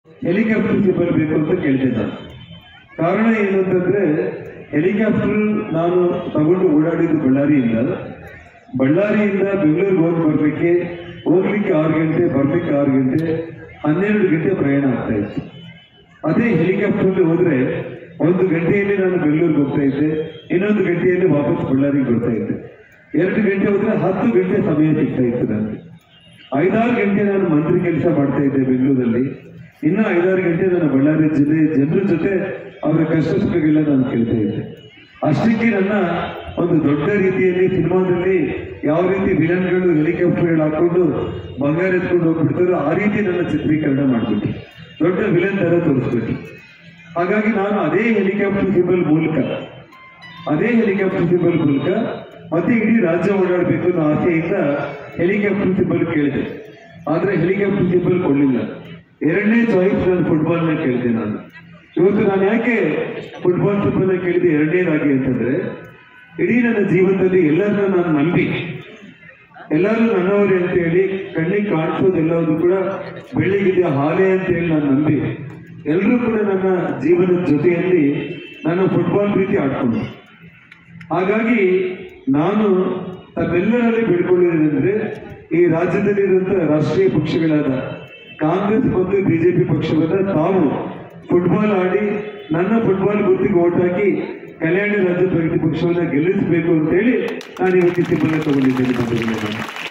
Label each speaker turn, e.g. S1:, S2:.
S1: Helicopter Sibal ಬೇಕು ಅಂತ ಕೇಳಿದೆ ನಾನು ಕಾರಣ ಏನು ಅಂತಂದ್ರೆ ಹೆಲಿಕಾಪ್ಟರ್ ನಾನು ತಗೊಂಡು ಓಡಾಡಿದ್ದು ಬಳ್ಳಾರಿಯಿಂದ ಬಳ್ಳಾರಿಯಿಂದ ಬೆಂಗಳೂರಿಗೆ ಹೋಗಿ ಬರ್ಲಿಕ್ಕೆ ಹೋಗ್ಲಿಕ್ಕೆ ಆರು ಗಂಟೆ ಬರ್ಲಿಕ್ಕೆ ಆರು ಗಂಟೆ ಹನ್ನೆರಡು ಗಂಟೆ ಪ್ರಯಾಣ ಆಗ್ತಾ ಇತ್ತು ಅದೇ ಹೆಲಿಕಾಪ್ಟರ್ ಹೋದ್ರೆ ಒಂದು ಗಂಟೆಯಲ್ಲಿ ನಾನು ಬೆಂಗಳೂರಿಗೆ ಹೋಗ್ತಾ ಇದ್ದೆ ಇನ್ನೊಂದು ಗಂಟೆಯಲ್ಲಿ ವಾಪಸ್ ಬಳ್ಳಾರಿಗೆ ಬರ್ತಾ ಇದ್ದೆ ಎರಡು ಗಂಟೆ ಹೋದ್ರೆ ಹತ್ತು ಗಂಟೆ ಸಮಯ ಸಿಗ್ತಾ ಇತ್ತು ನನಗೆ ಐದಾರು ಗಂಟೆ ನಾನು ಮಂತ್ರಿ ಕೆಲಸ ಮಾಡ್ತಾ ಇದ್ದೆ ಬೆಂಗಳೂರಲ್ಲಿ ಇನ್ನು ಐದಾರು ಗಂಟೆ ನಾನು ಬಳ್ಳಾರಿ ಜಿಲ್ಲೆ ಜನರ ಜೊತೆ ಅವರ ಕಷ್ಟ ಸುಖಗೆಲ್ಲ ನಾನು ಕೇಳ್ತಾ ಇದ್ದೆ ಅಷ್ಟಕ್ಕೆ ನನ್ನ ಒಂದು ದೊಡ್ಡ ರೀತಿಯಲ್ಲಿ ಸಿನಿಮಾದಲ್ಲಿ ಯಾವ ರೀತಿ ವಿಲನ್ಗಳು ಹೆಲಿಕಾಪ್ಟರ್ಗಳು ಹಾಕೊಂಡು ಬಂಗಾರ ಎತ್ಕೊಂಡು ಹೋಗ್ಬಿಡ್ತಾರೋ ಆ ರೀತಿ ನನ್ನ ಚಿತ್ರೀಕರಣ ಮಾಡಿಬಿಟ್ಟು ದೊಡ್ಡ ವಿಲನ್ ತರ ತೋರಿಸ್ಬಿಟ್ಟು ಹಾಗಾಗಿ ನಾನು ಅದೇ ಹೆಲಿಕಾಪ್ಟರ್ ಸಿಂಬಲ್ ಮೂಲಕ ಅದೇ ಹೆಲಿಕಾಪ್ಟರ್ ಸಿಂಬಲ್ ಮೂಲಕ ಮತ್ತೆ ಇಡೀ ರಾಜ್ಯ ಓಡಾಡಬೇಕು ಅನ್ನೋ ಆಸೆಯಿಂದ ಹೆಲಿಕಾಪ್ಟರ್ ಸಿಂಬಲ್ ಕೇಳಿದೆ ಆದ್ರೆ ಹೆಲಿಕಾಪ್ಟರ್ ಸಿಂಬಲ್ ಕೊಡಲಿಲ್ಲ ಎರಡನೇ ಚಾಯ್ಸ್ ನಾನು ಫುಟ್ಬಾಲ್ನ ಕೇಳಿದೆ ನಾನು ಇವತ್ತು ನಾನು ಯಾಕೆ ಫುಟ್ಬಾಲ್ ಸಿಂಬಲ್ನ ಕೇಳಿದೆ ಎರಡನೇದಾಗಿ ಅಂತಂದ್ರೆ ಇಡೀ ನನ್ನ ಜೀವನದಲ್ಲಿ ಎಲ್ಲರನ್ನ ನಾನು ನಂಬಿ ಎಲ್ಲರೂ ನನ್ನವರೇ ಅಂತ ಹೇಳಿ ಕಣ್ಣಿಗೆ ಕಾಣಿಸೋದೆಲ್ಲವೂ ಕೂಡ ಬೆಳ್ಳಿಗಿದೆ ಹಾಲೆ ಅಂತ ಹೇಳಿ ನಾನು ನಂಬಿ ಎಲ್ಲರೂ ಕೂಡ ನನ್ನ ಜೀವನದ ಜೊತೆಯಲ್ಲಿ ನನ್ನ ಫುಟ್ಬಾಲ್ ಪ್ರೀತಿ ಆಡ್ಕೊಂಡು ಹಾಗಾಗಿ ನಾನು ತಮ್ಮೆಲ್ಲರಲ್ಲಿ ಬೇಡ್ಕೊಳ್ಳೋದೇನೆಂದ್ರೆ ಈ ರಾಜ್ಯದಲ್ಲಿರುವಂತಹ ರಾಷ್ಟ್ರೀಯ ಪಕ್ಷಗಳಾದ ಕಾಂಗ್ರೆಸ್ ಮತ್ತು ಬಿಜೆಪಿ ಪಕ್ಷವನ್ನ ತಾವು ಫುಟ್ಬಾಲ್ ಆಡಿ ನನ್ನ ಫುಟ್ಬಾಲ್ ಗುರುತಿಗೆ ಓಟ್ ಹಾಕಿ ಕಲ್ಯಾಣ ರಾಜ್ಯ ಪ್ರಗತಿ ಪಕ್ಷವನ್ನ ಗೆಲ್ಲಿಸಬೇಕು ಅಂತ ಹೇಳಿ ನಾನು ಇವತ್ತು ಸಿಬ್ಬಂದಿ ತಗೊಂಡಿದ್ದೇನೆ ಬಂಧುಗಳೇ ನಾನು.